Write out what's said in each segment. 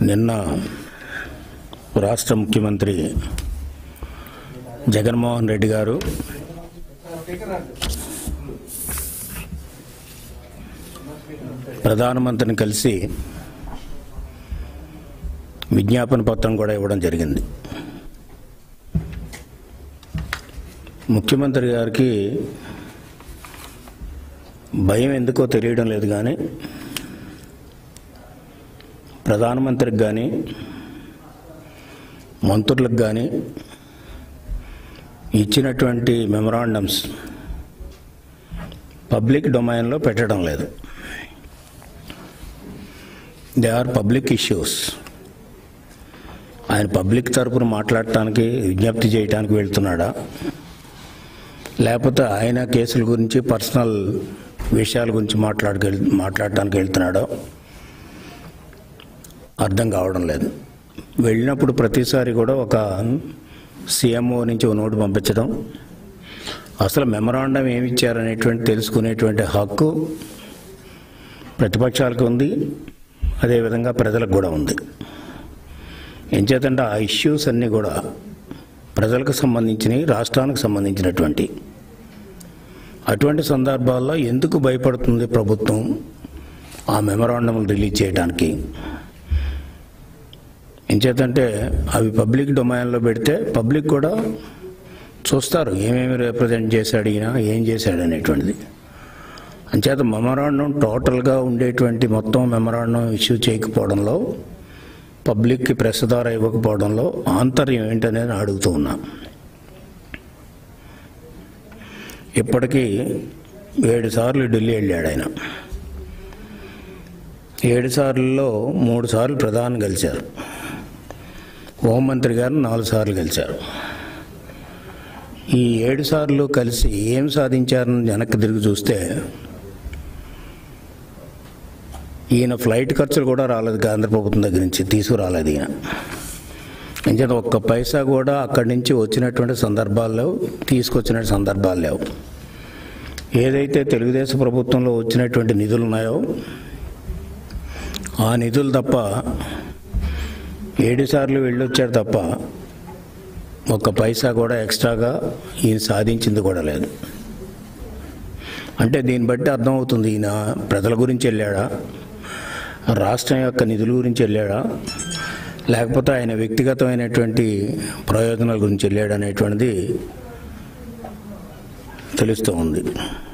నిన్న రాష్ట్ర ముఖ్యమంత్రి జగన్మోహన్ రెడ్డి గారు ప్రధానమంత్రిని కలిసి విజ్ఞాపన పత్రం కూడా ఇవ్వడం జరిగింది ముఖ్యమంత్రి గారికి భయం ఎందుకో తెలియడం లేదు కానీ ప్రధానమంత్రికి కానీ మంత్రులకు కానీ ఇచ్చినటువంటి మెమరాండమ్స్ పబ్లిక్ డొమైన్లో పెట్టడం లేదు దే ఆర్ పబ్లిక్ ఇష్యూస్ ఆయన పబ్లిక్ తరపున మాట్లాడటానికి విజ్ఞప్తి చేయడానికి వెళ్తున్నాడా లేకపోతే ఆయన కేసుల గురించి పర్సనల్ విషయాల గురించి మాట్లాడక మాట్లాడటానికి వెళ్తున్నాడో అర్థం కావడం లేదు వెళ్ళినప్పుడు ప్రతిసారి కూడా ఒక సీఎంఓ నుంచి ఒక నోటు పంపించడం అసలు మెమరాండం ఏమి ఇచ్చారనేటువంటి తెలుసుకునేటువంటి హక్కు ప్రతిపక్షాలకు ఉంది అదేవిధంగా ప్రజలకు కూడా ఉంది ఏం చేతంటే ఆ ఇష్యూస్ అన్నీ కూడా ప్రజలకు సంబంధించినవి రాష్ట్రానికి సంబంధించినటువంటి అటువంటి సందర్భాల్లో ఎందుకు భయపడుతుంది ప్రభుత్వం ఆ మెమరాండములు రిలీజ్ చేయడానికి ఎంచేతంటే అవి పబ్లిక్ డొమైన్లో పెడితే పబ్లిక్ కూడా చూస్తారు ఏమేమి రిప్రజెంట్ చేశాడు ఈయన ఏం చేశాడు అనేటువంటిది అంచేత మెమరాండం టోటల్గా ఉండేటువంటి మొత్తం మెమరాండం ఇష్యూ చేయకపోవడంలో పబ్లిక్కి ప్రెస్ ద్వారా ఇవ్వకపోవడంలో ఆంతర్యం ఏంటనేది అడుగుతూ ఉన్నా ఇప్పటికీ ఏడు సార్లు ఢిల్లీ వెళ్ళాడు ఆయన ఏడు సార్లలో మూడు సార్లు ప్రధాని కలిశారు హోంమంత్రి గారు నాలుగు సార్లు కలిశారు ఈ ఏడు సార్లు కలిసి ఏం సాధించారని వెనక్కి తిరిగి చూస్తే ఈయన ఫ్లైట్ ఖర్చులు కూడా రాలేదు కేంద్ర ప్రభుత్వం దగ్గర నుంచి తీసుకురాలేదు ఈయన ఎందుకంటే ఒక్క పైసా కూడా అక్కడి నుంచి వచ్చినటువంటి సందర్భాల్లో తీసుకొచ్చిన సందర్భాలు లేవు ఏదైతే తెలుగుదేశం ప్రభుత్వంలో వచ్చినటువంటి నిధులు ఉన్నాయో ఆ నిధులు తప్ప ఏడు సార్లు వెళ్ళొచ్చారు తప్ప ఒక్క పైసా కూడా ఎక్స్ట్రాగా ఈయన సాధించింది కూడా లేదు అంటే దీన్ని బట్టి అర్థమవుతుంది ఈయన ప్రజల గురించి వెళ్ళాడా రాష్ట్రం యొక్క నిధుల గురించి వెళ్ళాడా లేకపోతే ఆయన వ్యక్తిగతమైనటువంటి ప్రయోజనాల గురించి వెళ్ళాడు అనేటువంటిది తెలుస్తూ ఉంది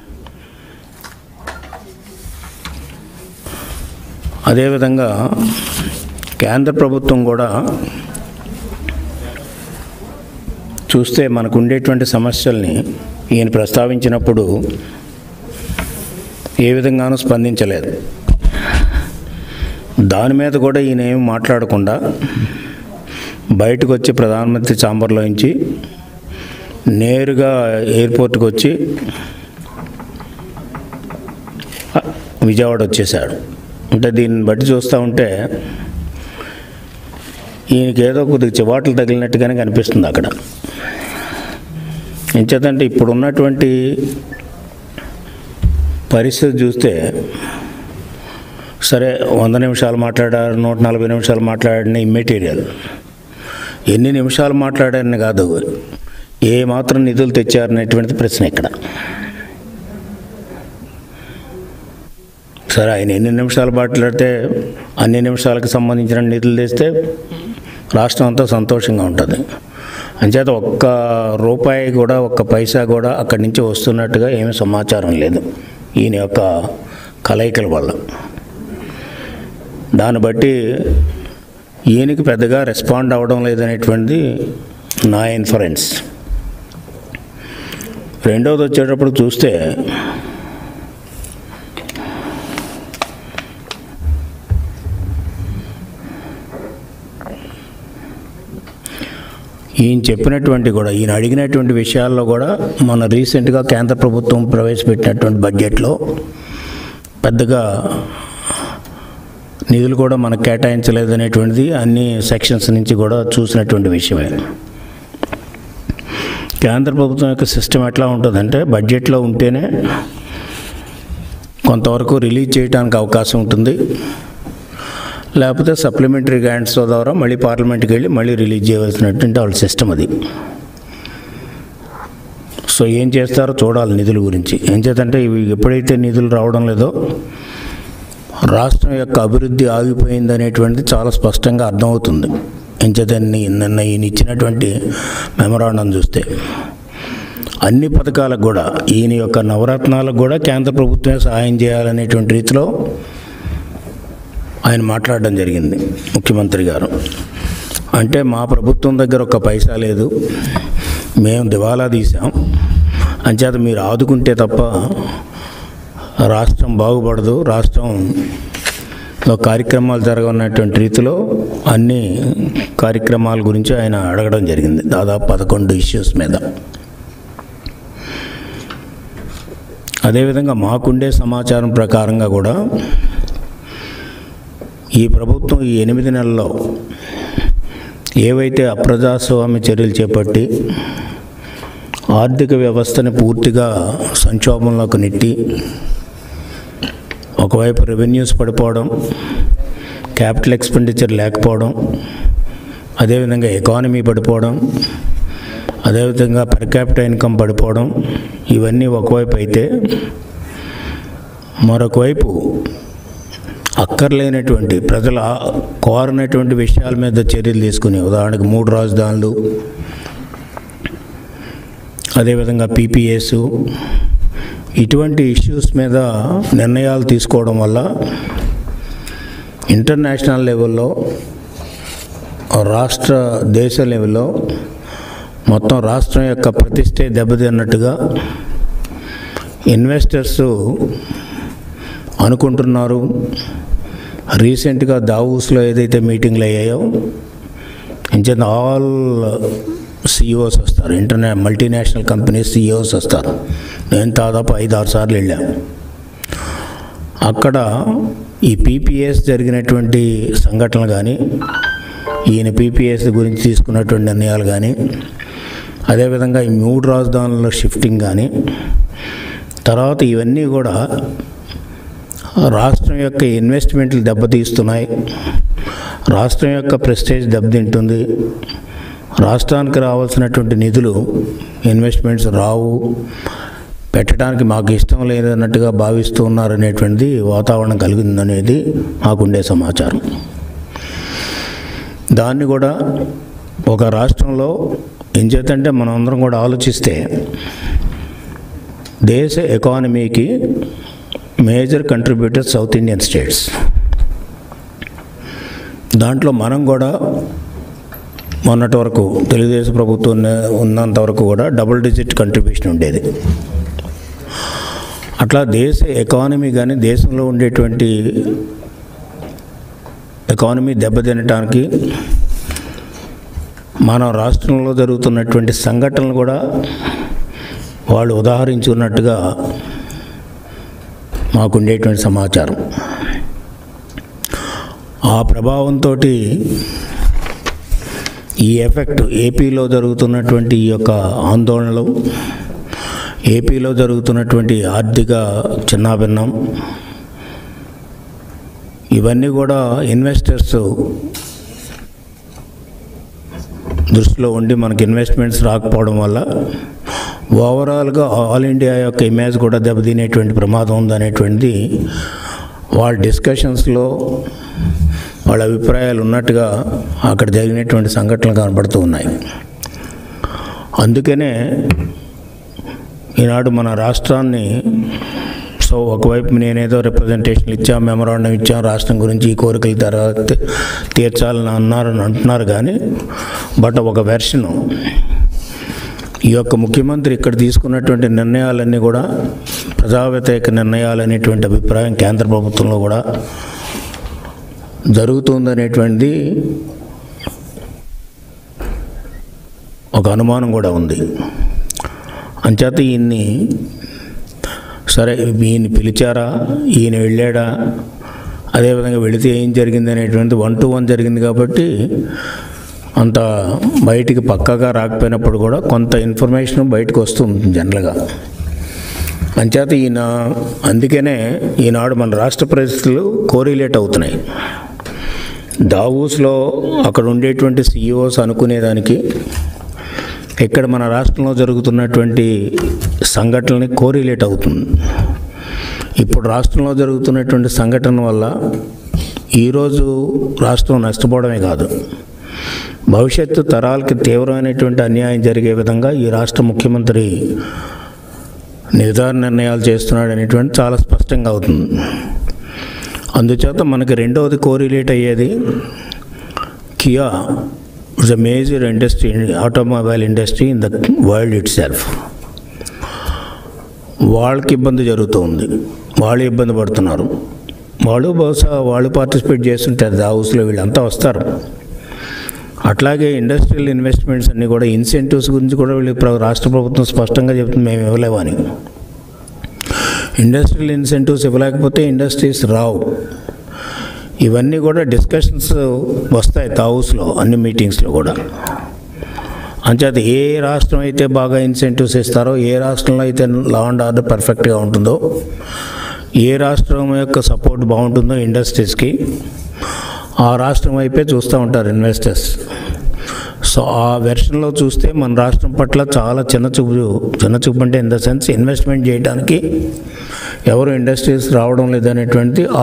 అదేవిధంగా కేంద్ర ప్రభుత్వం కూడా చూస్తే మనకు ఉండేటువంటి సమస్యల్ని ఈయన ప్రస్తావించినప్పుడు ఏ విధంగానూ స్పందించలేదు దాని మీద కూడా ఈయన ఏమి మాట్లాడకుండా బయటకు వచ్చి ప్రధానమంత్రి చాంబర్లో నుంచి నేరుగా ఎయిర్పోర్ట్కి వచ్చి విజయవాడ వచ్చేసాడు అంటే దీన్ని బట్టి చూస్తూ ఉంటే ఈయనకి ఏదో కొద్దిగా చివాట్లు తగిలినట్టుగానే కనిపిస్తుంది అక్కడ ఎంచేతంటే ఇప్పుడు ఉన్నటువంటి పరిస్థితి చూస్తే సరే వంద నిమిషాలు మాట్లాడారు నూట నలభై నిమిషాలు మాట్లాడిన ఇమ్మెటీరియల్ ఎన్ని నిమిషాలు మాట్లాడారని కాదు ఏ మాత్రం నిధులు తెచ్చారనేటువంటిది ప్రశ్న ఇక్కడ సరే ఆయన ఎన్ని నిమిషాలు మాట్లాడితే అన్ని నిమిషాలకు సంబంధించిన నిధులు తెస్తే రాష్ట్రం అంతా సంతోషంగా ఉంటుంది అంచేత ఒక్క రూపాయి కూడా ఒక్క పైసా కూడా అక్కడి నుంచి వస్తున్నట్టుగా ఏమీ సమాచారం లేదు ఈయన యొక్క కలయికల వల్ల దాన్ని బట్టి ఈయనకి పెద్దగా రెస్పాండ్ అవ్వడం లేదనేటువంటిది నా ఇన్ఫరెన్స్ రెండవది వచ్చేటప్పుడు చూస్తే ఈయన చెప్పినటువంటి కూడా ఈయన అడిగినటువంటి విషయాల్లో కూడా మన రీసెంట్గా కేంద్ర ప్రభుత్వం ప్రవేశపెట్టినటువంటి బడ్జెట్లో పెద్దగా నిధులు కూడా మనకు కేటాయించలేదనేటువంటిది అన్ని సెక్షన్స్ నుంచి కూడా చూసినటువంటి విషయమే కేంద్ర ప్రభుత్వం యొక్క సిస్టమ్ ఎట్లా ఉంటుందంటే బడ్జెట్లో ఉంటేనే కొంతవరకు రిలీజ్ చేయడానికి అవకాశం ఉంటుంది లేకపోతే సప్లిమెంటరీ గ్రాంట్స్ ద్వారా మళ్ళీ పార్లమెంట్కి వెళ్ళి మళ్ళీ రిలీజ్ చేయవలసినటువంటి వాళ్ళ సిస్టమ్ అది సో ఏం చేస్తారో చూడాలి నిధుల గురించి ఏం చేతంటే ఇవి ఎప్పుడైతే నిధులు రావడం లేదో రాష్ట్రం యొక్క అభివృద్ధి ఆగిపోయింది అనేటువంటిది చాలా స్పష్టంగా అర్థమవుతుంది ఎంచేత నిన్న ఈయన ఇచ్చినటువంటి మెమరాండం చూస్తే అన్ని పథకాలకు కూడా ఈయన యొక్క నవరత్నాలకు కూడా కేంద్ర ప్రభుత్వమే సహాయం చేయాలనేటువంటి రీతిలో ఆయన మాట్లాడడం జరిగింది ముఖ్యమంత్రి గారు అంటే మా ప్రభుత్వం దగ్గర ఒక పైసా లేదు మేము దివాలా తీసాం అంచేత మీరు ఆదుకుంటే తప్ప రాష్ట్రం బాగుపడదు రాష్ట్రం కార్యక్రమాలు జరగనటువంటి రీతిలో అన్ని కార్యక్రమాల గురించి ఆయన అడగడం జరిగింది దాదాపు పదకొండు ఇష్యూస్ మీద అదేవిధంగా మాకుండే సమాచారం ప్రకారంగా కూడా ఈ ప్రభుత్వం ఈ ఎనిమిది నెలల్లో ఏవైతే అప్రజాస్వామ్య చర్యలు చేపట్టి ఆర్థిక వ్యవస్థని పూర్తిగా సంక్షోభంలోకి నెట్టి ఒకవైపు రెవెన్యూస్ పడిపోవడం క్యాపిటల్ ఎక్స్పెండిచర్ లేకపోవడం అదేవిధంగా ఎకానమీ పడిపోవడం అదేవిధంగా పర్ క్యాపిటల్ ఇన్కమ్ పడిపోవడం ఇవన్నీ ఒకవైపు అయితే మరొక వైపు అక్కర్లేనటువంటి ప్రజల కోరనటువంటి విషయాల మీద చర్యలు తీసుకుని ఉదాహరణకు మూడు రాజధానులు అదేవిధంగా పీపీఎస్ ఇటువంటి ఇష్యూస్ మీద నిర్ణయాలు తీసుకోవడం వల్ల ఇంటర్నేషనల్ లెవెల్లో రాష్ట్ర దేశ లెవెల్లో మొత్తం రాష్ట్రం యొక్క ప్రతిష్టే దెబ్బతిన్నట్టుగా ఇన్వెస్టర్స్ అనుకుంటున్నారు రీసెంట్గా దావూస్లో ఏదైతే మీటింగ్లు అయ్యాయో ఇంచేత ఆల్ సిఇఓస్ వస్తారు ఇంటర్నే మల్టీనేషనల్ కంపెనీస్ సిఇఓస్ వస్తారు నేను దాదాపు ఐదు ఆరు సార్లు వెళ్ళాను అక్కడ ఈ పీపీఎస్ జరిగినటువంటి సంఘటనలు కానీ ఈయన పీపీఎస్ గురించి తీసుకున్నటువంటి నిర్ణయాలు కానీ అదేవిధంగా ఈ మూడు రాజధానుల షిఫ్టింగ్ కానీ తర్వాత ఇవన్నీ కూడా రాష్ట్రం యొక్క ఇన్వెస్ట్మెంట్లు దెబ్బతీస్తున్నాయి రాష్ట్రం యొక్క ప్రెస్టేజ్ దెబ్బతింటుంది రాష్ట్రానికి రావాల్సినటువంటి నిధులు ఇన్వెస్ట్మెంట్స్ రావు పెట్టడానికి మాకు ఇష్టం లేదన్నట్టుగా భావిస్తూ ఉన్నారనేటువంటిది వాతావరణం కలిగిందనేది మాకుండే సమాచారం దాన్ని కూడా ఒక రాష్ట్రంలో ఏం చేతంటే మనం అందరం కూడా ఆలోచిస్తే దేశ ఎకానమీకి major contributor South Indian states దాంట్లో మనం కూడా మొన్నటి వరకు తెలుగుదేశం ప్రభుత్వం ఉన్నంత వరకు కూడా డబుల్ డిజిట్ కంట్రిబ్యూషన్ ఉండేది అట్లా దేశ ఎకానమీ కానీ దేశంలో ఉండేటువంటి ఎకానమీ దెబ్బతినటానికి మన రాష్ట్రంలో జరుగుతున్నటువంటి సంఘటనలు కూడా వాళ్ళు ఉదాహరించి ఉన్నట్టుగా మాకుండేటువంటి సమాచారం ఆ ప్రభావంతో ఈ ఎఫెక్ట్ ఏపీలో జరుగుతున్నటువంటి ఈ యొక్క ఆందోళనలు ఏపీలో జరుగుతున్నటువంటి ఆర్థిక చిన్నాభిన్నం ఇవన్నీ కూడా ఇన్వెస్టర్స్ దృష్టిలో ఉండి మనకి ఇన్వెస్ట్మెంట్స్ రాకపోవడం వల్ల ఓవరాల్గా ఆల్ ఇండియా యొక్క ఇమేజ్ కూడా దెబ్బతినేటువంటి ప్రమాదం ఉందనేటువంటిది వాళ్ళ డిస్కషన్స్లో వాళ్ళ అభిప్రాయాలు ఉన్నట్టుగా అక్కడ జరిగినటువంటి సంఘటనలు కనబడుతూ ఉన్నాయి అందుకనే ఈనాడు మన రాష్ట్రాన్ని సో ఒకవైపు నేనేదో రిప్రజెంటేషన్ ఇచ్చాం మెమరాండం ఇచ్చాం రాష్ట్రం గురించి ఈ కోరికలు తర్వాత తీర్చాలని అన్నారని అంటున్నారు కానీ బట్ ఒక వెర్షను ఈ యొక్క ముఖ్యమంత్రి ఇక్కడ తీసుకున్నటువంటి నిర్ణయాలన్నీ కూడా ప్రజా వ్యతిరేక నిర్ణయాలు అనేటువంటి అభిప్రాయం కేంద్ర ప్రభుత్వంలో కూడా జరుగుతుందనేటువంటిది ఒక అనుమానం కూడా ఉంది అంచేత ఈయన్ని సరే ఈయన పిలిచారా ఈయన వెళ్ళాడా అదేవిధంగా వెళితే ఏం జరిగింది అనేటువంటి వన్ టు వన్ జరిగింది కాబట్టి అంత బయటికి పక్కగా రాకపోయినప్పుడు కూడా కొంత ఇన్ఫర్మేషన్ బయటకు వస్తుంది జనరల్గా అంచేత ఈయన అందుకనే ఈనాడు మన రాష్ట్ర పరిస్థితులు కోరిలేట్ అవుతున్నాయి దావూస్లో అక్కడ ఉండేటువంటి సిఇఓస్ అనుకునేదానికి ఇక్కడ మన రాష్ట్రంలో జరుగుతున్నటువంటి సంఘటనని కోరిలేట్ అవుతుంది ఇప్పుడు రాష్ట్రంలో జరుగుతున్నటువంటి సంఘటన వల్ల ఈరోజు రాష్ట్రం నష్టపోవడమే కాదు భవిష్యత్తు తరాలకి తీవ్రమైనటువంటి అన్యాయం జరిగే విధంగా ఈ రాష్ట్ర ముఖ్యమంత్రి నిర్ధారణ నిర్ణయాలు చేస్తున్నాడు అనేటువంటి చాలా స్పష్టంగా అవుతుంది అందుచేత మనకి రెండవది కోరిలేట్ అయ్యేది Kia is a major industry automobile industry in the world itself వాళ్ళకి ఇబ్బంది జరుగుతుంది వాళ్ళు ఇబ్బంది పడుతున్నారు వాళ్ళు బహుశా వాళ్ళు పార్టిసిపేట్ చేస్తుంటారు దావూస్లో వీళ్ళంతా వస్తారు అట్లాగే ఇండస్ట్రియల్ ఇన్వెస్ట్మెంట్స్ అన్నీ కూడా ఇన్సెంటివ్స్ గురించి కూడా వీళ్ళు ప్ర- రాష్ట్ర ప్రభుత్వం స్పష్టంగా చెప్తుంది మేము ఇవ్వలేమని ఇండస్ట్రియల్ ఇన్సెంటివ్స్ ఇవ్వలేకపోతే ఇండస్ట్రీస్ రావు ఇవన్నీ కూడా డిస్కషన్స్ వస్తాయి తావుస్లో అన్ని మీటింగ్స్లో కూడా అంచేత ఏ రాష్ట్రం అయితే బాగా ఇన్సెంటివ్స్ ఇస్తారో ఏ రాష్ట్రంలో అయితే లా అండ్ ఆర్డర్ పర్ఫెక్ట్గా ఉంటుందో ఏ రాష్ట్రం యొక్క సపోర్ట్ బాగుంటుందో ఇండస్ట్రీస్కి ఆ రాష్ట్రం వైపే చూస్తూ ఉంటారు ఇన్వెస్టర్స్ సో ఆ వెర్షన్లో చూస్తే మన రాష్ట్రం పట్ల చాలా చిన్న చూపు చిన్న చూపు అంటే ఇన్ ద సెన్స్ ఇన్వెస్ట్మెంట్ చేయడానికి ఎవరు ఇండస్ట్రీస్ రావడం లేదనేటువంటి ఆ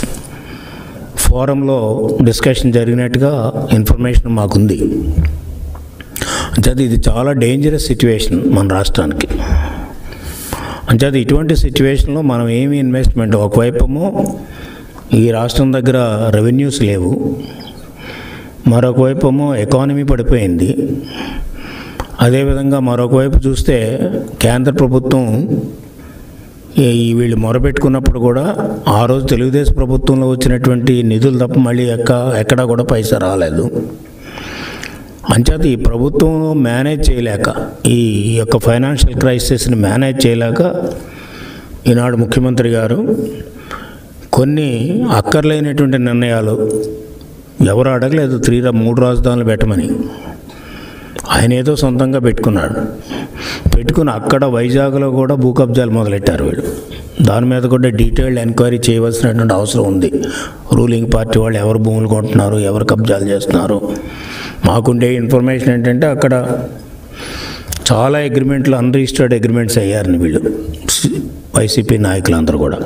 ఫోరంలో డిస్కషన్ జరిగినట్టుగా ఇన్ఫర్మేషన్ మాకుంది అంచేత ఇది చాలా డేంజరస్ సిచ్యువేషన్ మన రాష్ట్రానికి అంచేత ఇటువంటి సిచ్యువేషన్లో మనం ఏమి ఇన్వెస్ట్మెంట్ ఒకవైపేమో ఈ రాష్ట్రం దగ్గర రెవెన్యూస్ లేవు మరొక వైపేమో ఎకానమీ పడిపోయింది అదేవిధంగా మరొక వైపు చూస్తే కేంద్ర ప్రభుత్వం ఈ- ఈ వీళ్ళు మొరపెట్టుకున్నప్పుడు కూడా ఆ రోజు తెలుగుదేశం ప్రభుత్వంలో వచ్చినటువంటి నిధులు తప్ప మళ్ళీ ఎక్క ఎక్కడా కూడా పైసా రాలేదు అంచేత ఈ ప్రభుత్వం మేనేజ్ చేయలేక ఈ యొక్క ఫైనాన్షియల్ క్రైసిస్ని మేనేజ్ చేయలేక ఈనాడు ముఖ్యమంత్రి గారు కొన్ని అక్కర్లేనటువంటి నిర్ణయాలు ఎవరు అడగలేదు త్రీ రా- మూడు రాజధానులు పెట్టమని ఆయన ఏదో సొంతంగా పెట్టుకున్నాడు పెట్టుకుని అక్కడ వైజాగ్లో కూడా భూ కబ్జాలు మొదలెట్టారు వీళ్ళు దాని మీద కూడా డీటెయిల్డ్ ఎంక్వైరీ చేయవలసినటువంటి అవసరం ఉంది రూలింగ్ పార్టీ వాళ్ళు ఎవరు భూములు కొంటున్నారు ఎవరు కబ్జాలు చేస్తున్నారు మాకుండే ఇన్ఫర్మేషన్ ఏంటంటే అక్కడ చాలా అగ్రిమెంట్లు అన్రిజిస్టర్డ్ అగ్రిమెంట్స్ అయ్యారని వీళ్ళు వైసీపీ నాయకులందరూ కూడా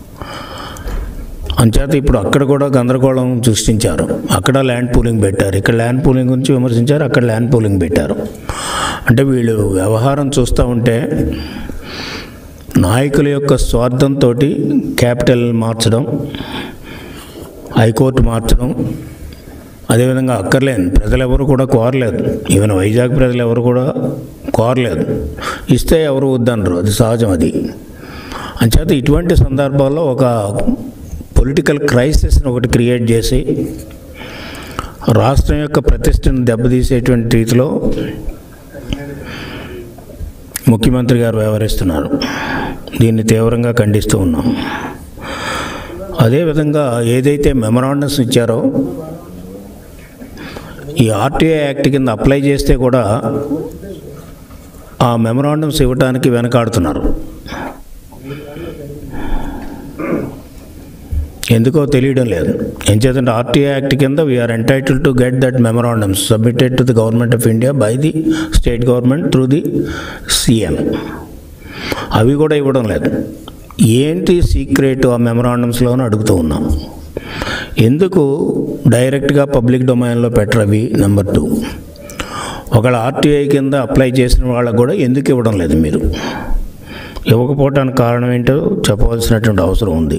అంచేత ఇప్పుడు అక్కడ కూడా గందరగోళం సృష్టించారు అక్కడ ల్యాండ్ పూలింగ్ పెట్టారు ఇక్కడ ల్యాండ్ పూలింగ్ గురించి విమర్శించారు అక్కడ ల్యాండ్ పూలింగ్ పెట్టారు అంటే వీళ్ళు వ్యవహారం చూస్తూ ఉంటే నాయకుల యొక్క స్వార్థంతో క్యాపిటల్ మార్చడం హైకోర్టు మార్చడం అదేవిధంగా అక్కర్లేని ప్రజలు ఎవరు కూడా కోరలేదు ఈవెన్ వైజాగ్ ప్రజలు ఎవరు కూడా కోరలేదు ఇస్తే ఎవరు వద్దనరు అది సహజం అది అంచేత ఇటువంటి సందర్భాల్లో ఒక పొలిటికల్ క్రైసిస్ని ఒకటి క్రియేట్ చేసి రాష్ట్రం యొక్క ప్రతిష్టను దెబ్బతీసేటువంటి రీతిలో ముఖ్యమంత్రి గారు వ్యవహరిస్తున్నారు దీన్ని తీవ్రంగా ఖండిస్తూ ఉన్నాం అదేవిధంగా ఏదైతే మెమరాండమ్స్ ఇచ్చారో ఈ ఆర్టీఐ యాక్ట్ కింద అప్లై చేస్తే కూడా ఆ మెమరాండమ్స్ ఇవ్వడానికి వెనకాడుతున్నారు ఎందుకో తెలియడం లేదు ఏం చేద్దంటే ఆర్టీఐ యాక్ట్ కింద we are entitle to get that memorandums submitted to the government of India by the state government through the CM అవి కూడా ఇవ్వడం లేదు ఏంటి సీక్రెట్ ఆ మెమరాండమ్స్లోనూ అడుగుతూ ఉన్నాం ఎందుకు డైరెక్ట్గా పబ్లిక్ డొమైన్లో పెట్టరు అవి నెంబర్ టూ ఒకవేళ ఆర్టీఐ కింద అప్లై చేసిన వాళ్ళకు కూడా ఎందుకు ఇవ్వడం లేదు మీరు ఇవ్వకపోవటానికి కారణం ఏంటో చెప్పవలసినటువంటి అవసరం ఉంది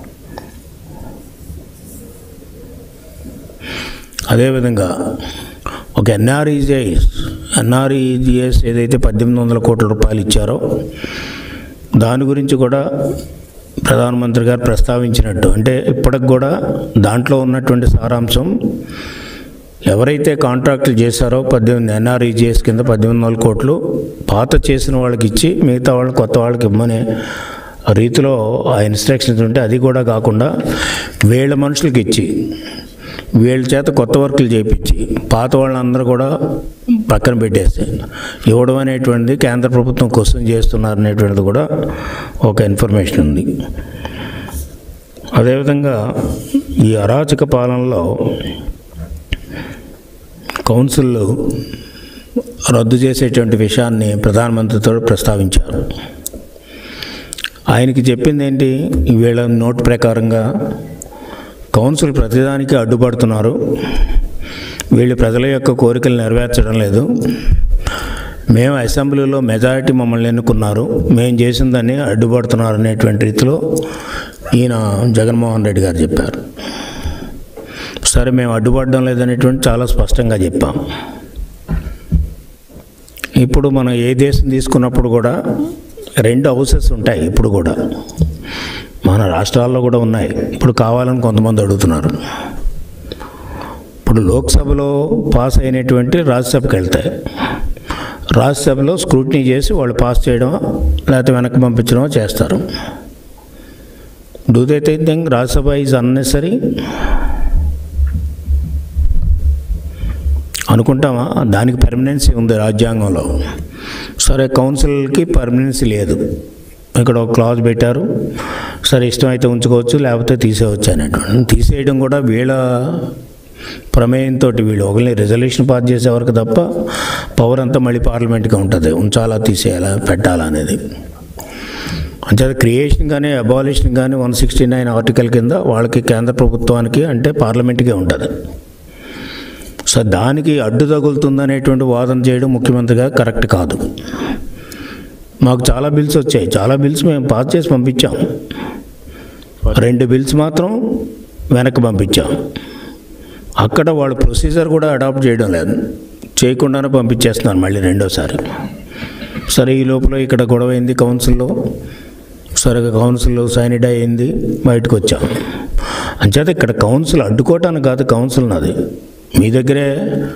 అదేవిధంగా ఒక ఎన్ఆర్ఈజిఎస్ ఎన్ఆర్ఈజిఎస్ ఏదైతే పద్దెనిమిది వందల కోట్ల రూపాయలు ఇచ్చారో దాని గురించి కూడా ప్రధానమంత్రి గారు ప్రస్తావించినట్టు అంటే ఇప్పటికి కూడా దాంట్లో ఉన్నటువంటి సారాంశం ఎవరైతే కాంట్రాక్టులు చేశారో పద్దెనిమిది ఎన్ఆర్ఈజిఎస్ కింద పద్దెనిమిది వందల కోట్లు పాత చేసిన వాళ్ళకి ఇచ్చి మిగతా వాళ్ళు కొత్త వాళ్ళకి ఇవ్వమనే రీతిలో ఆ ఇన్స్ట్రక్షన్స్ ఉంటే అది కూడా కాకుండా వీళ్ళ మనుషులకి ఇచ్చి వీళ్ళ చేత కొత్త వర్కులు చేయించి పాత వాళ్ళందరూ కూడా పక్కన పెట్టేసి ఇవ్వడం అనేటువంటిది కేంద్ర ప్రభుత్వం క్వశ్చన్ చేస్తున్నారు అనేటువంటిది కూడా ఒక ఇన్ఫర్మేషన్ ఉంది అదేవిధంగా ఈ అరాచక పాలనలో కౌన్సిల్ రద్దు చేసేటువంటి విషయాన్ని ప్రధానమంత్రితో ప్రస్తావించారు ఆయనకి చెప్పింది ఏంటి వీళ్ళ నోట్ ప్రకారంగా కౌన్సిల్ ప్రతిదానికి అడ్డుపడుతున్నారు వీళ్ళు ప్రజల యొక్క కోరికలు నెరవేర్చడం లేదు మేము అసెంబ్లీలో మెజారిటీ మమ్మల్ని ఎన్నుకున్నారు మేము చేసిన దాన్ని అడ్డుపడుతున్నారు అనేటువంటి రీతిలో ఈయన జగన్మోహన్ రెడ్డి గారు చెప్పారు సరే మేము అడ్డుపడడం లేదనేటువంటి చాలా స్పష్టంగా చెప్పాం ఇప్పుడు మనం ఏ దేశం తీసుకున్నప్పుడు కూడా రెండు హౌసెస్ ఉంటాయి ఇప్పుడు కూడా మన రాష్ట్రాల్లో కూడా ఉన్నాయి ఇప్పుడు కావాలని కొంతమంది అడుగుతున్నారు ఇప్పుడు లోక్సభలో పాస్ అయినటువంటి రాజ్యసభకి వెళ్తాయి రాజ్యసభలో స్క్రూటినీ చేసి వాళ్ళు పాస్ చేయడం లేకపోతే వెనక్కి పంపించడం చేస్తారు do they think Rajya Sabha is unnecessary అనుకుంటామా దానికి పర్మనెన్సీ ఉంది రాజ్యాంగంలో సరే కౌన్సిల్కి పర్మనెన్సీ లేదు ఇక్కడ ఒక క్లాజ్ పెట్టారు సరే ఇష్టమైతే ఉంచుకోవచ్చు లేకపోతే తీసేయవచ్చు అనేటువంటి తీసేయడం కూడా వీళ్ళ ప్రమేయంతో వీళ్ళు ఒకరిని రిజల్యూషన్ పాస్ చేసే వరకు తప్ప పవర్ అంతా మళ్ళీ పార్లమెంట్గా ఉంటుంది ఉంచాలా తీసేయాలా పెట్టాలా అనేది అంచేత క్రియేషన్ కానీ అబాలిషన్ కానీ వన్ సిక్స్టీ నైన్ ఆర్టికల్ కింద వాళ్ళకి కేంద్ర ప్రభుత్వానికి అంటే పార్లమెంట్కే ఉంటుంది సో దానికి అడ్డు తగులుతుందనేటువంటి వాదన చేయడం ముఖ్యమంత్రిగా కరెక్ట్ కాదు మాకు చాలా బిల్స్ వచ్చాయి చాలా బిల్స్ మేము పాస్ చేసి పంపించాం రెండు బిల్స్ మాత్రం వెనక్కి పంపించాం అక్కడ వాళ్ళు ప్రొసీజర్ కూడా అడాప్ట్ చేయడం లేదు చేయకుండానే పంపించేస్తున్నారు మళ్ళీ రెండోసారి సరే ఈ లోపల ఇక్కడ గొడవ అయింది కౌన్సిల్లో సరే కౌన్సిల్ సైనిడ్ అయింది బయటకు వచ్చాం అంచేత ఇక్కడ కౌన్సిల్ అడ్డుకోవటానికి కాదు కౌన్సిల్ నాది మీ దగ్గరే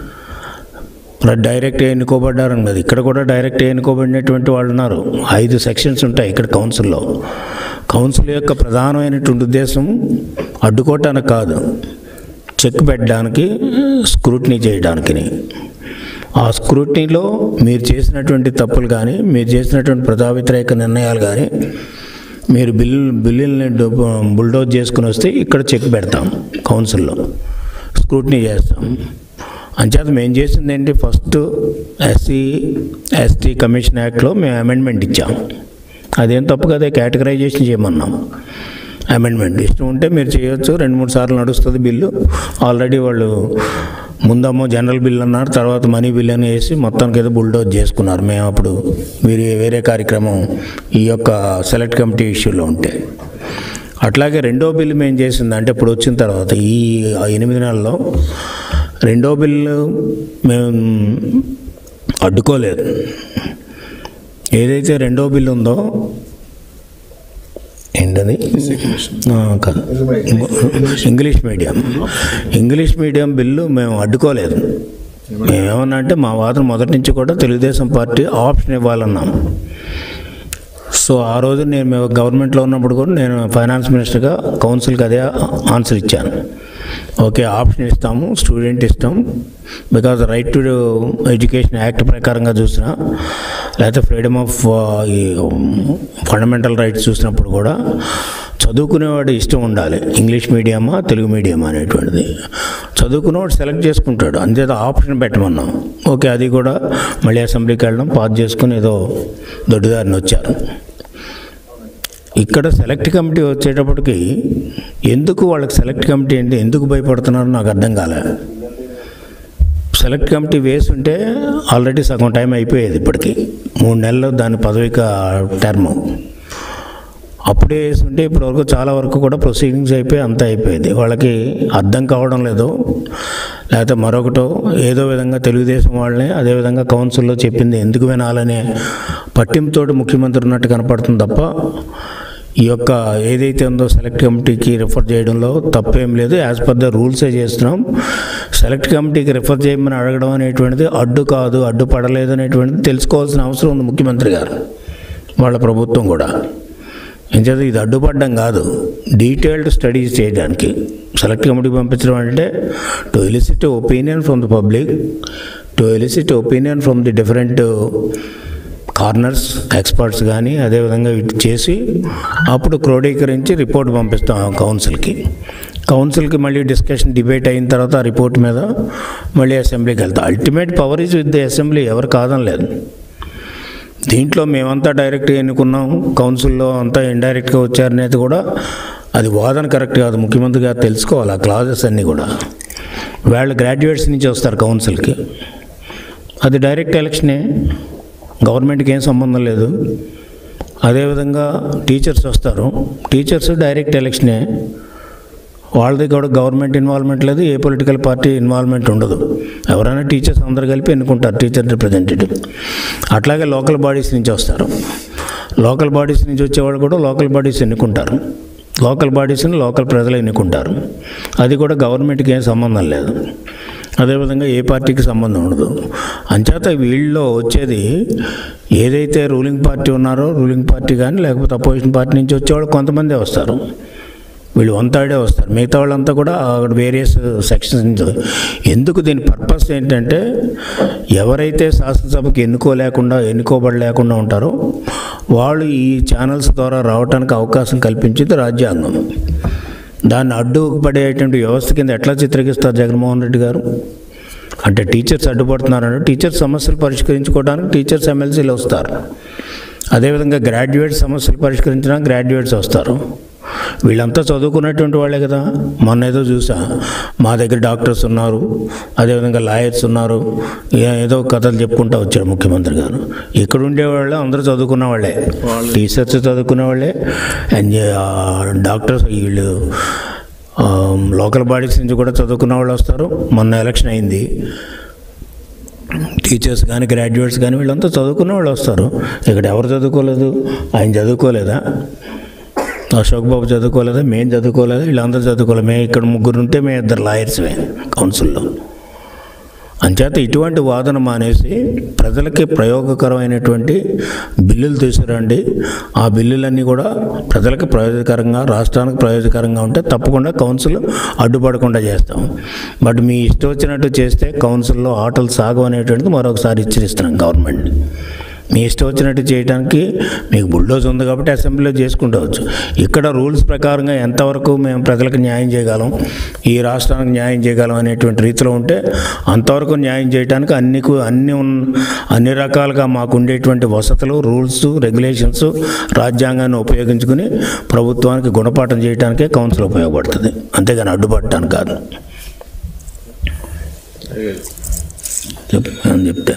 డైరెక్ట్ ఎన్నుకోబడ్డారని కదా ఇక్కడ కూడా డైరెక్ట్ ఎన్నుకోబడినటువంటి వాళ్ళు ఉన్నారు ఐదు సెక్షన్స్ ఉంటాయి ఇక్కడ కౌన్సిల్లో కౌన్సిల్ యొక్క ప్రధానమైనటువంటి ఉద్దేశం అడ్డుకోవటానికి కాదు చెక్ పెట్టడానికి స్క్రూటినీ చేయడానికి ఆ స్క్రూటినీలో మీరు చేసినటువంటి తప్పులు కానీ మీరు చేసినటువంటి ప్రజా వ్యతిరేక నిర్ణయాలు కానీ మీరు బిల్లు బిల్లుల్ని బుల్డోజ్ చేసుకుని వస్తే ఇక్కడ చెక్ పెడతాం కౌన్సిల్లో స్క్రూటినీ చేస్తాం అంచేత మేము చేసింది ఏంటి ఫస్ట్ ఎస్సీ ఎస్టీ కమిషన్ యాక్ట్లో మేము అమెండ్మెంట్ ఇచ్చాం అదేం తప్పు కదా కేటగరైజేషన్ చేయమన్నాం అమెండ్మెంట్ ఇష్టం ఉంటే మీరు చేయొచ్చు రెండు మూడు సార్లు నడుస్తుంది బిల్లు ఆల్రెడీ వాళ్ళు ముందేమో జనరల్ బిల్ అన్నారు తర్వాత మనీ బిల్ అని వేసి మొత్తానికి ఏదో బుల్డోజ్ చేసుకున్నారు మేము అప్పుడు మీరు వేరే కార్యక్రమం ఈ యొక్క సెలెక్ట్ కమిటీ ఇష్యూలో ఉంటే అట్లాగే రెండో బిల్లు మేము చేసింది అంటే ఇప్పుడు వచ్చిన తర్వాత ఈ ఎనిమిది నెలల్లో రెండో బిల్లు మేము అడ్డుకోలేదు ఏదైతే రెండో బిల్లు ఉందో ఏంటది ఆ, కాదు English medium English medium bill మేము అడ్డుకోలేదు మేమేమన్నా అంటే మా వాదన మొదటి నుంచి కూడా తెలుగుదేశం పార్టీ ఆప్షన్ ఇవ్వాలన్నాం సో ఆ రోజు నేను మేము గవర్నమెంట్లో ఉన్నప్పుడు కూడా నేను ఫైనాన్స్ మినిస్టర్గా కౌన్సిల్కి అదే ఆన్సర్ ఇచ్చాను ఓకే ఆప్షన్ ఇస్తాము స్టూడెంట్ ఇస్తాం because right to education act ప్రకారంగా చూసినా లేకపోతే ఫ్రీడమ్ ఆఫ్ ఈ ఫండమెంటల్ రైట్స్ చూసినప్పుడు కూడా చదువుకునేవాడు ఇష్టం ఉండాలి ఇంగ్లీష్ మీడియమా తెలుగు మీడియమా అనేటువంటిది చదువుకునేవాడు సెలెక్ట్ చేసుకుంటాడు అంతేదో ఆప్షన్ పెట్టమన్నాం ఓకే అది కూడా మళ్ళీ అసెంబ్లీకి వెళ్ళడం పాస్ చేసుకుని ఏదో దొడ్డిదారిని వచ్చారు ఇక్కడ సెలెక్ట్ కమిటీ వచ్చేటప్పటికి ఎందుకు వాళ్ళకి సెలెక్ట్ కమిటీ అంటే ఎందుకు భయపడుతున్నారో నాకు అర్థం కాలే సెలెక్ట్ కమిటీ వేసి ఉంటే ఆల్రెడీ సగం టైం అయిపోయేది ఇప్పటికి మూడు నెలలు దాని పదవిక టర్మ్ అప్పుడే వేసి ఉంటే ఇప్పటివరకు చాలా వరకు కూడా ప్రొసీడింగ్స్ అయిపోయి అంతా అయిపోయేది వాళ్ళకి అర్థం కావడం లేదు లేకపోతే మరొకటో ఏదో విధంగా తెలుగుదేశం వాళ్ళని అదేవిధంగా కౌన్సిల్లో చెప్పింది ఎందుకు వినాలనే పట్టింపుతోటి ముఖ్యమంత్రి ఉన్నట్టు కనపడుతుంది తప్ప ఈ యొక్క ఏదైతే ఉందో సెలెక్ట్ కమిటీకి రిఫర్ చేయడంలో తప్పేం లేదు యాజ్ పర్ ద రూల్సే చేస్తున్నాం సెలెక్ట్ కమిటీకి రిఫర్ చేయమని అడగడం అనేటువంటిది అడ్డు కాదు అడ్డు పడలేదు అనేటువంటిది తెలుసుకోవాల్సిన అవసరం ఉంది ముఖ్యమంత్రి గారు వాళ్ళ ప్రభుత్వం కూడా ఎంచేత ఇది అడ్డుపడడం కాదు డీటెయిల్డ్ స్టడీస్ చేయడానికి సెలెక్ట్ కమిటీ పంపించడం అంటే to elicit opinion from the public to elicit opinion from the different corners experts కానీ అదేవిధంగా ఇటు చేసి అప్పుడు క్రోడీకరించి రిపోర్ట్ పంపిస్తాం కౌన్సిల్కి కౌన్సిల్కి మళ్ళీ డిస్కషన్ డిబేట్ అయిన తర్వాత ఆ రిపోర్ట్ మీద మళ్ళీ అసెంబ్లీకి వెళ్తాం ultimate power is with the assembly ఎవరు కాదని లేదు దీంట్లో మేమంతా డైరెక్ట్గా ఎన్నుకున్నాం కౌన్సిల్లో అంతా ఇండైరెక్ట్గా వచ్చారనేది కూడా అది వాదన కరెక్ట్ కాదు ముఖ్యమంత్రి గారు తెలుసుకోవాలి ఆ క్లాజెస్ అన్నీ కూడా వాళ్ళు గ్రాడ్యుయేట్స్ నుంచి వస్తారు కౌన్సిల్కి అది డైరెక్ట్ ఎలక్షనే గవర్నమెంట్కి ఏం సంబంధం లేదు అదేవిధంగా టీచర్స్ వస్తారు టీచర్స్ డైరెక్ట్ ఎలక్షనే వాళ్ళది కూడా గవర్నమెంట్ ఇన్వాల్వ్మెంట్ లేదు ఏ పొలిటికల్ పార్టీ ఇన్వాల్వ్మెంట్ ఉండదు ఎవరైనా టీచర్స్ అందరు కలిపి ఎన్నుకుంటారు టీచర్ రిప్రజెంటేటివ్ అట్లాగే లోకల్ బాడీస్ నుంచి వస్తారు లోకల్ బాడీస్ నుంచి వచ్చేవాళ్ళు కూడా లోకల్ బాడీస్ ఎన్నుకుంటారు లోకల్ బాడీస్ని లోకల్ ప్రజలు ఎన్నుకుంటారు అది కూడా గవర్నమెంట్కి ఏం సంబంధం లేదు అదేవిధంగా ఏ పార్టీకి సంబంధం ఉండదు అంచేత వీళ్ళలో వచ్చేది ఏదైతే రూలింగ్ పార్టీ ఉన్నారో రూలింగ్ పార్టీ కానీ లేకపోతే అపోజిషన్ పార్టీ నుంచి వచ్చేవాళ్ళు కొంతమందే వస్తారు వీళ్ళు వన్ థర్డే వస్తారు మిగతా వాళ్ళంతా కూడా అక్కడ వేరియస్ సెక్షన్స్ నుంచి ఎందుకు దీని పర్పస్ ఏంటంటే ఎవరైతే శాసనసభకి ఎన్నుకోలేకుండా ఎన్నుకోబడలేకుండా ఉంటారో వాళ్ళు ఈ ఛానల్స్ ద్వారా రావడానికి అవకాశం కల్పించింది రాజ్యాంగం దాన్ని అడ్డుపడేటువంటి వ్యవస్థ కింద ఎట్లా చిత్రీకరిస్తారు జగన్మోహన్ రెడ్డి గారు అంటే టీచర్స్ అడ్డుపడుతున్నారంటే టీచర్స్ సమస్యలు పరిష్కరించుకోవడానికి టీచర్స్ ఎమ్మెల్సీలు వస్తారు అదేవిధంగా గ్రాడ్యుయేట్ సమస్యలు పరిష్కరించడానికి గ్రాడ్యుయేట్స్ వస్తారు వీళ్ళంతా చదువుకున్నటువంటి వాళ్ళే కదా మొన్న ఏదో చూసా మా దగ్గర డాక్టర్స్ ఉన్నారు అదేవిధంగా లాయర్స్ ఉన్నారు ఏ- ఏదో కథలు చెప్పుకుంటూ వచ్చారు ముఖ్యమంత్రి గారు ఇక్కడ ఉండేవాళ్ళే అందరూ చదువుకున్న వాళ్ళే టీచర్స్ చదువుకునే వాళ్ళే అండ్ ఆ, డాక్టర్స్ వీళ్ళు ఆ, లోకల్ బాడీస్ నుంచి కూడా చదువుకున్న వాళ్ళు వస్తారు మొన్న ఎలక్షన్ అయింది టీచర్స్ కానీ గ్రాడ్యుయేట్స్ కానీ వీళ్ళంతా చదువుకున్న వాళ్ళు వస్తారు ఇక్కడ ఎవరు చదువుకోలేదు ఆయన చదువుకోలేదా అశోక్ బాబు చదువుకోలేదా మేము చదువుకోలేదా వీళ్ళందరూ చదువుకోలేదు మేము ఇక్కడ ముగ్గురు ఉంటే మేము ఇద్దరు లాయర్స్మే కౌన్సిల్లో అంచేత ఇటువంటి వాదన మానేసి ప్రజలకి ప్రయోగకరమైనటువంటి బిల్లులు తీసుకురండి ఆ బిల్లులన్నీ కూడా ప్రజలకు ప్రయోజనకరంగా రాష్ట్రానికి ప్రయోజనకరంగా ఉంటే తప్పకుండా కౌన్సిల్ అడ్డుపడకుండా చేస్తాం బట్ మీ ఇష్టం వచ్చినట్టు చేస్తే కౌన్సిల్లో ఆటలు సాగు అనేటువంటిది మరొకసారి హెచ్చరిస్తున్నాం గవర్నమెంట్ మీ ఇష్టం వచ్చినట్టు చేయడానికి మీకు బుల్డోజ్ ఉంది కాబట్టి అసెంబ్లీలో చేసుకుంటవచ్చు ఇక్కడ రూల్స్ ప్రకారంగా ఎంతవరకు మేము ప్రజలకు న్యాయం చేయగలం ఈ రాష్ట్రానికి న్యాయం చేయగలం అనేటువంటి రీతిలో ఉంటే అంతవరకు న్యాయం చేయడానికి అన్ని కు- అన్ని ఉన్- అన్ని రకాలుగా మాకు ఉండేటువంటి వసతులు రూల్స్ రెగ్యులేషన్స్ రాజ్యాంగాన్ని ఉపయోగించుకుని ప్రభుత్వానికి గుణపాఠం చేయడానికే కౌన్సిల్ ఉపయోగపడుతుంది అంతేగాని అడ్డుపడటానికి కాదు చెప్పు అని చెప్తే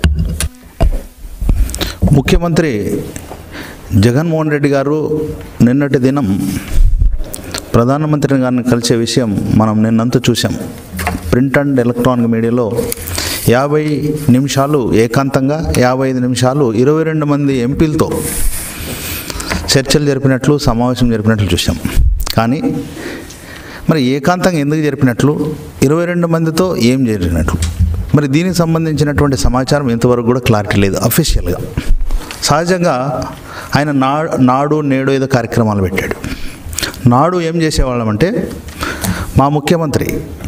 ముఖ్యమంత్రి జగన్మోహన్ రెడ్డి గారు నిన్నటి దినం ప్రధానమంత్రి గారిని కలిసే విషయం మనం నిన్నంతా చూసాం ప్రింట్ అండ్ ఎలక్ట్రానిక్ మీడియాలో యాభై నిమిషాలు ఏకాంతంగా యాభై ఐదు నిమిషాలు ఇరవై రెండు మంది ఎంపీలతో చర్చలు జరిపినట్లు సమావేశం జరిపినట్లు చూసాం కానీ మరి ఏకాంతంగా ఎందుకు జరిపినట్లు ఇరవై రెండు మందితో ఏం జరిగినట్లు మరి దీనికి సంబంధించినటువంటి సమాచారం ఇంతవరకు కూడా క్లారిటీ లేదు అఫీషియల్గా సహజంగా ఆయన నా నాడు నేడు ఏదో కార్యక్రమాలు పెట్టాడు నాడు ఏం చేసేవాళ్ళమంటే మా ముఖ్యమంత్రి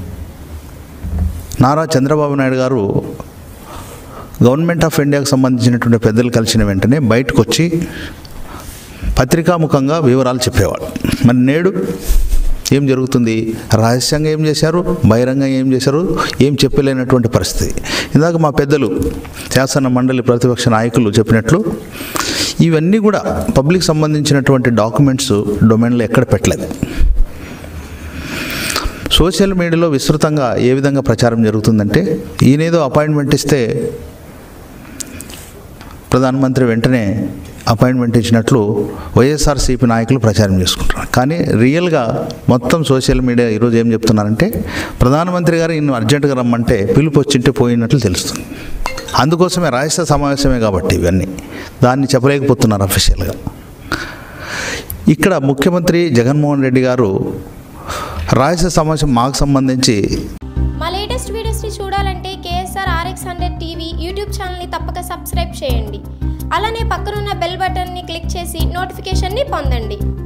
నారా చంద్రబాబు నాయుడు గారు గవర్నమెంట్ ఆఫ్ ఇండియాకు సంబంధించినటువంటి పెద్దలు కలిసిన వెంటనే బయటకు వచ్చి పత్రికాముఖంగా వివరాలు చెప్పేవాడు మరి నేడు ఏం జరుగుతుంది రహస్యంగా ఏం చేశారు బహిరంగంగా ఏం చేశారు ఏం చెప్పలేనటువంటి పరిస్థితి ఇందాక మా పెద్దలు శాసన మండలి ప్రతిపక్ష నాయకులు చెప్పినట్లు ఇవన్నీ కూడా పబ్లిక్ సంబంధించినటువంటి డాక్యుమెంట్స్ డొమైన్లో ఎక్కడ పెట్టలేదు సోషల్ మీడియాలో విస్తృతంగా ఏ విధంగా ప్రచారం జరుగుతుందంటే ఈయనేదో అపాయింట్మెంట్ ఇస్తే ప్రధానమంత్రి వెంటనే అపాయింట్మెంట్ ఇచ్చినట్లు వైఎస్ఆర్సీపీ నాయకులు ప్రచారం చేసుకుంటున్నారు కానీ రియల్గా మొత్తం సోషల్ మీడియా ఈరోజు ఏం చెప్తున్నారంటే ప్రధానమంత్రి గారు ఇನ್ನು అర్జెంటుగా రమ్మంటే పిలుపు వచ్చింటే పోయినట్లు తెలుస్తుంది అందుకోసమే రాష్ట్ర సమావేశమే కాబట్టి ఇవన్నీ దాన్ని చెప్పలేకపోతున్నారు అఫీషియల్గా ఇక్కడ ముఖ్యమంత్రి జగన్మోహన్ రెడ్డి గారు రాష్ట్ర సమావేశం మాకు సంబంధించి మా లేటెస్ట్ వీడియోస్ని చూడాలంటే KSR RX hundred TV YouTube ఛానల్ని తప్పక సబ్స్క్రైబ్ చేయండి అలానే పక్కనున్న బెల్ బటన్ని క్లిక్ చేసి నోటిఫికేషన్ని పొందండి